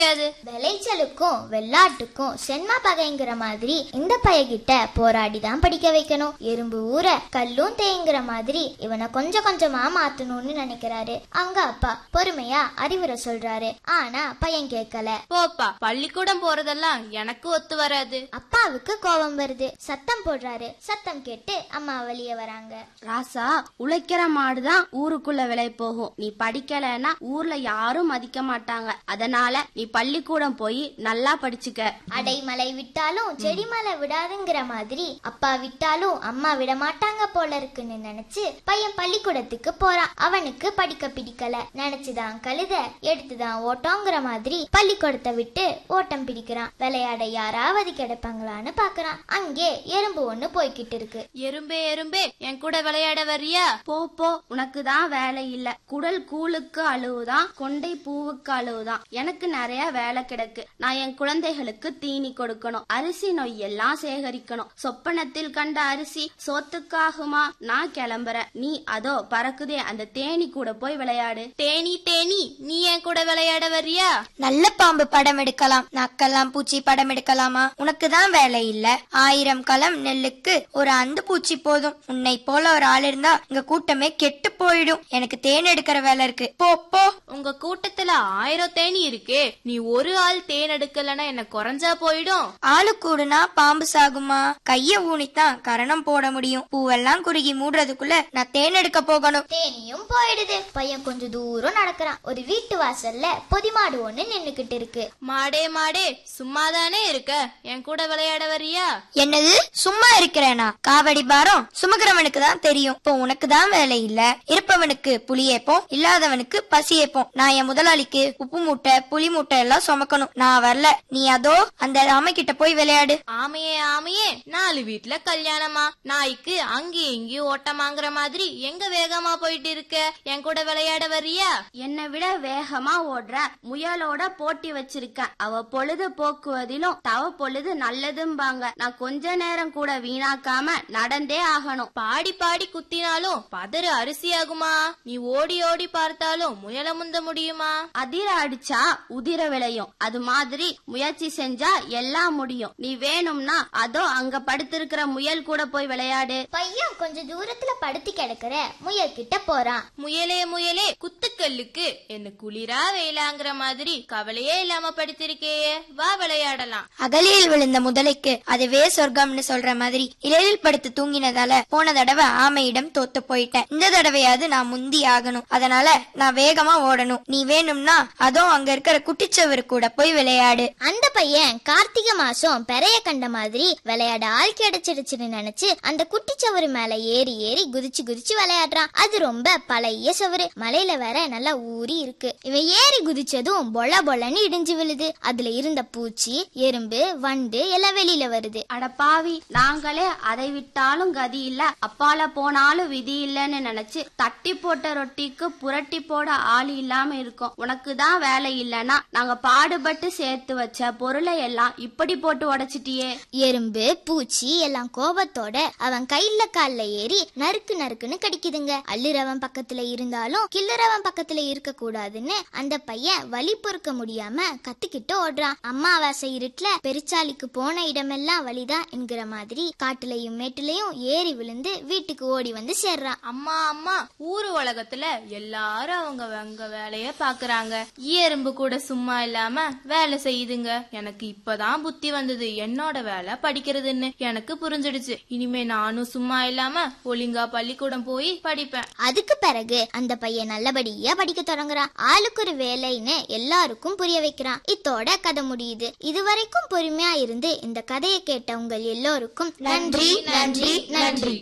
முடியாது விளைச்சலுக்கும் வெள்ளாட்டுக்கும் சென்மா பகைங்கிற மாதிரி இந்த பையகிட்ட போராடி தான் படிக்க வைக்கணும் எறும்பு ஊற கல்லும் தேய்ங்கிற மாதிரி இவனை கொஞ்சம் கொஞ்சமா மாத்தணும்னு நினைக்கிறாரு அவங்க அப்பா பொறுமையா அறிவுரை சொல்றாரு ஆனா பையன் கேட்கல போப்பா பள்ளிக்கூடம் போறதெல்லாம் எனக்கு ஒத்து வராது அப்பாவுக்கு கோபம் வருது சத்தம் போடுறாரு சத்தம் கேட்டு அம்மா வெளியே வராங்க ராசா உழைக்கிற மாடுதான் ஊருக்குள்ள விலை போகும் நீ படிக்கலைன்னா ஊர்ல யாரும் மதிக்க மாட்டாங்க அதனால நீ பள்ளிக்கூடம் போய் நல்லா படிச்சுக்க அடைமலை விட்டாலும் செடிமலை விடாதுங்கிற மாதிரி அப்பா விட்டாலும் அம்மா விட மாட்டாங்க போல இருக்குன்னு நினைச்சு பையன் பள்ளிக்கூடத்துக்கு போறான் அவனுக்கு படிக்க பிடிக்கல நினைச்சுதான் கழுத எடுத்துதான் ஓட்டோங்கிற மாதிரி பள்ளிக்கூடத்தை விட்டு ஓட்டம் பிடிக்கிறான் விளையாட யாராவது கிடைப்பாங்களான்னு பாக்குறான் அங்கே எறும்பு ஒண்ணு போய்கிட்டு இருக்கு எறும்பே எறும்பே என் கூட விளையாட வர்றியா போ போ உனக்கு தான் வேலை இல்ல குடல் கூழுக்கு அழுவுதான் கொண்டை பூவுக்கு அழுவுதான் எனக்கு நிறைய வேலை கிடக்கு நான் என் குழந்தைகளுக்கு தீனி கொடுக்கணும் அரிசி நொய் எல்லாம் சேகரிக்கணும் சொப்பனத்தில் கண்ட அரிசி சோத்துக்காகுமா நான் கிளம்புறேன் நீ அதோ பறக்குதே அந்த தேனி கூட போய் விளையாடு தேனி தேனி நீ என் கூட விளையாட வர்றியா நல்ல பாம்பு படம் எடுக்கலாம் நக்கெல்லாம் பூச்சி படம் எடுக்கலாமா உனக்கு தான் வேலை இல்ல ஆயிரம் களம் நெல்லுக்கு ஒரு அந்து பூச்சி போதும் உன்னை போல ஒரு ஆள் இருந்தா இங்க கூட்டமே கெட்டு போயிடும் எனக்கு தேன் எடுக்கிற வேலை இருக்கு போ போ உங்க கூட்டத்துல ஆயிரம் தேனி இருக்கே நீ ஒரு ஆள் தேன் எடுக்கலன்னா என்ன குறைஞ்சா போயிடும் ஆளு கூடுனா பாம்பு சாகுமா கைய ஊனித்தான் கரணம் போட முடியும் பூவெல்லாம் குறுகி மூடுறதுக்குள்ள நான் தேன் எடுக்க போகணும் தேனியும் போயிடுது பையன் கொஞ்சம் தூரம் நடக்கிறான் ஒரு வீட்டு வாசல்ல பொதிமாடு ஒண்ணு நின்னுக்கிட்டு இருக்கு மாடே மாடே சும்மாதானே இருக்க என் கூட விளையாட வர்றியா என்னது சும்மா இருக்கிறேனா காவடி பாரம் சுமக்கிறவனுக்கு தான் தெரியும் இப்போ உனக்கு தான் வேலை இல்ல இருப்பவனுக்கு புளி ஏப்போம் இல்லாதவனுக்கு பசி ஏப்போம் நான் என் முதலாளிக்கு உப்பு மூட்டை புளி மூட்டை எல்லாம் சுமக்கணும் நான் வரல நீ அதோ அந்த ராம கிட்ட போய் விளையாடு ஆமையே ஆமையே நாலு வீட்ல கல்யாணமா நாய்க்கு அங்கேயும் இங்கேயும் ஓட்டமாங்கிற மாதிரி எங்க வேகமா போயிட்டு இருக்க என் கூட விளையாட வர்றியா என்னை விட வேகமா ஓடுற முயலோட போட்டி வச்சிருக்கேன் அவ பொழுது போக்குவதிலும் தவ பொழுது நல்லதும்பாங்க நான் கொஞ்ச நேரம் கூட வீணாக்காம நடந்தே ஆகணும் பாடி பாடி குத்தினாலும் பதறு அரிசியாகுமா நீ ஓடி ஓடி பார்த்தாலும் முயல முந்த முடியுமா அதிர அடிச்சா உதிர விளையும் அது மாதிரி முயற்சி செஞ்சா எல்லாம் முடியும் நீ வேணும்னா அதோ அங்க படுத்திருக்கிற முயல் கூட போய் விளையாடு பையன் கொஞ்சம் தூரத்துல படுத்து கிடக்குற முயல் கிட்ட போறான் முயலே முயலே குத்துக்கல்லுக்கு என்ன குளிரா வெயிலாங்கிற மாதிரி கவலையே இல்லாம படுத்திருக்கேயே வா விளையாடலாம் அகலியில் விழுந்த முதலைக்கு அதுவே சொர்க்கம்னு சொல்ற மாதிரி இலையில் படுத்து தூங்கினதால போன தடவை ஆமையிடம் தோத்து போயிட்டேன் இந்த தடவையாவது நான் முந்தி ஆகணும் அதனால நான் வேகமா ஓடணும் நீ வேணும்னா அதோ அங்க இருக்கிற குட்டிச்சவரு கூட போய் விளையாடு அந்த பையன் கார்த்திகை மாசம் பெறைய கண்ட மாதிரி விளையாட ஆள் கிடைச்சிடுச்சுன்னு நினைச்சு அந்த குட்டிச்சவரு மேல ஏறி ஏறி குதிச்சு குதிச்சு விளையாடுறான் அது ரொம்ப பழைய சவரு மலையில வேற நல்லா ஊறி இருக்கு இவன் ஏறி குதிச்சதும் பொல பொலன்னு இடிஞ்சு விழுது அதுல இருந்த பூச்சி எறும்பு வண்டு எல்லாம் வெளியில வருது அட பாவி நாங்களே அதை விட்டாலும் கதி இல்ல அப்பால போனாலும் விதி இல்லைன்னு நினைச்சு தட்டி போட்ட ரொட்டிக்கு புரட்டி போட ஆள் இல்லாம இருக்கோம் உனக்கு தான் வேலை இல்லைன்னா நாங்க பாடுபட்டு சேர்த்து வச்ச பொருளை எல்லாம் இப்படி போட்டு உடைச்சிட்டியே எறும்பு பூச்சி எல்லாம் கோபத்தோட அவன் கையில கால்ல ஏறி நறுக்கு நறுக்குன்னு கடிக்குதுங்க அள்ளுறவன் பக்கத்துல இருந்தாலும் கிள்ளுறவன் பக்கத்துல இருக்க கூடாதுன்னு அந்த பையன் வலி பொறுக்க முடியாம கத்திக்கிட்டு ஓடுறான் அம்மாவாசை இருட்டுல பெருச்சாலிக்கு போன இடமெல்லாம் வழிதான் என்கிற மாதிரி காட்டுலயும் மேட்டுலயும் ஏறி விழுந்து வீட்டுக்கு ஓடி வந்து சேர்றான் அம்மா அம்மா ஊரு உலகத்துல எல்லாரும் அவங்க அவங்க வேலைய பாக்குறாங்க எறும்பு கூட சும்மா இல்லாம வேலை செய்யுதுங்க எனக்கு இப்பதான் புத்தி வந்தது என்னோட வேலை படிக்கிறதுன்னு எனக்கு புரிஞ்சிடுச்சு இனிமே நானும் சும்மா இல்லாம ஒழுங்கா பள்ளிக்கூடம் போய் படிப்பேன் அதுக்கு பிறகு அந்த பையன் நல்லபடியா படிக்க தொடங்குறான் ஆளுக்கு ஒரு வேலைன்னு எல்லாருக்கும் புரிய வைக்கிறான் இத்தோட கதை முடியுது இதுவரைக்கும் பொறுமையா இருந்து இந்த கதையை கேட்ட உங்கள் எல்லோருக்கும் நன்றி நன்றி நன்றி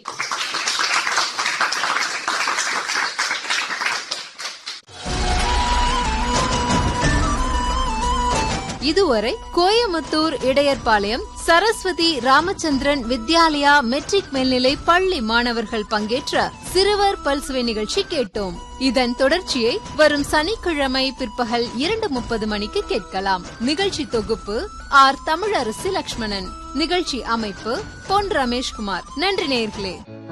இதுவரை கோயமுத்தூர் இடையர்பாளையம் சரஸ்வதி ராமச்சந்திரன் வித்யாலயா மெட்ரிக் மேல்நிலை பள்ளி மாணவர்கள் பங்கேற்ற சிறுவர் பல்சுவை நிகழ்ச்சி கேட்டோம் இதன் தொடர்ச்சியை வரும் சனிக்கிழமை பிற்பகல் இரண்டு முப்பது மணிக்கு கேட்கலாம் நிகழ்ச்சி தொகுப்பு ஆர் தமிழரசு லட்சுமணன் நிகழ்ச்சி அமைப்பு பொன் ரமேஷ்குமார் நன்றி நேயர்களே